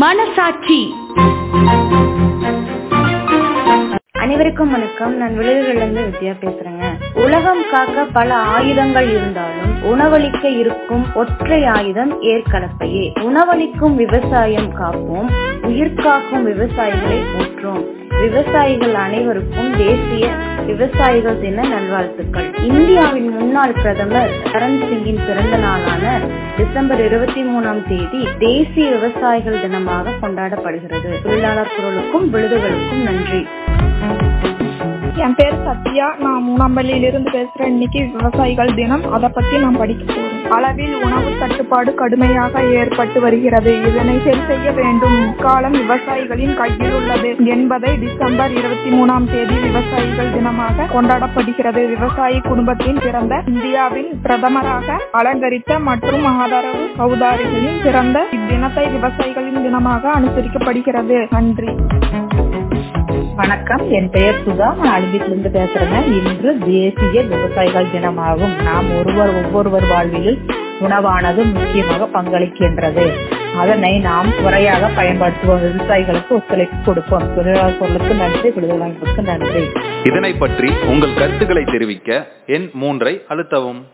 மனசாட்சி அனைவருக்கும் வணக்கம் நான் விழுதுகளிலிருந்து வித்யா பேசுறேங்க உலகம் காக்க பல ஆயுதங்கள் இருந்தாலும் உணவளிக்க இருக்கும் ஒற்றை ஆயுதம் ஏற்கலப்பையே உணவளிக்கும் விவசாயம் காப்போம் உயிர் காக்கும் விவசாயிகளை போற்றோம் விவசாயிகள் அனைவருக்கும் தேசிய விவசாயிகள் தின நல்வாழ்த்துக்கள் இந்தியாவின் முன்னாள் பிரதமர் சரண் சிங்கின் பிறந்த நாளான டிசம்பர் இருபத்தி மூணாம் தேதி தேசிய விவசாயிகள் தினமாக கொண்டாடப்படுகிறது தொழிலாளர் குரலுக்கும் விழுதுகளுக்கும் நன்றி என் பேர் சத்யா நான் மூணாம்பள்ளியில இருந்து பேசுறேன் இன்னைக்கு விவசாயிகள் தினம் அதை பத்தி நான் படிக்க போறேன் அளவில் உணவு தட்டுப்பாடு கடுமையாக ஏற்பட்டு வருகிறது இதனை சரி செய்ய வேண்டும் காலம் விவசாயிகளின் கையில் உள்ளது என்பதை டிசம்பர் இருபத்தி மூணாம் தேதி விவசாயிகள் தினமாக கொண்டாடப்படுகிறது விவசாயி குடும்பத்தின் பிறந்த இந்தியாவின் பிரதமராக அலங்கரித்த மற்றும் ஆதரவு சௌதாரிகளின் பிறந்த இத்தினத்தை விவசாயிகளின் தினமாக அனுசரிக்கப்படுகிறது நன்றி வணக்கம் என் பெயர் சுதா நான் அலிபிட்டிலிருந்து பேசுறேங்க இன்று தேசிய விவசாயிகள் தினமாகும் நாம் ஒருவர் ஒவ்வொருவர் வாழ்விலும் உணவானது முக்கியமாக பங்களிக்கின்றது அதனை நாம் முறையாக பயன்படுத்துவோம் விவசாயிகளுக்கு ஒத்துழைப்பு கொடுப்போம் தொழிலாளர் பொருளுக்கு நன்றி விடுதலைக்கு நன்றி இதனை பற்றி உங்கள் கருத்துக்களை தெரிவிக்க எண் மூன்றை அழுத்தவும்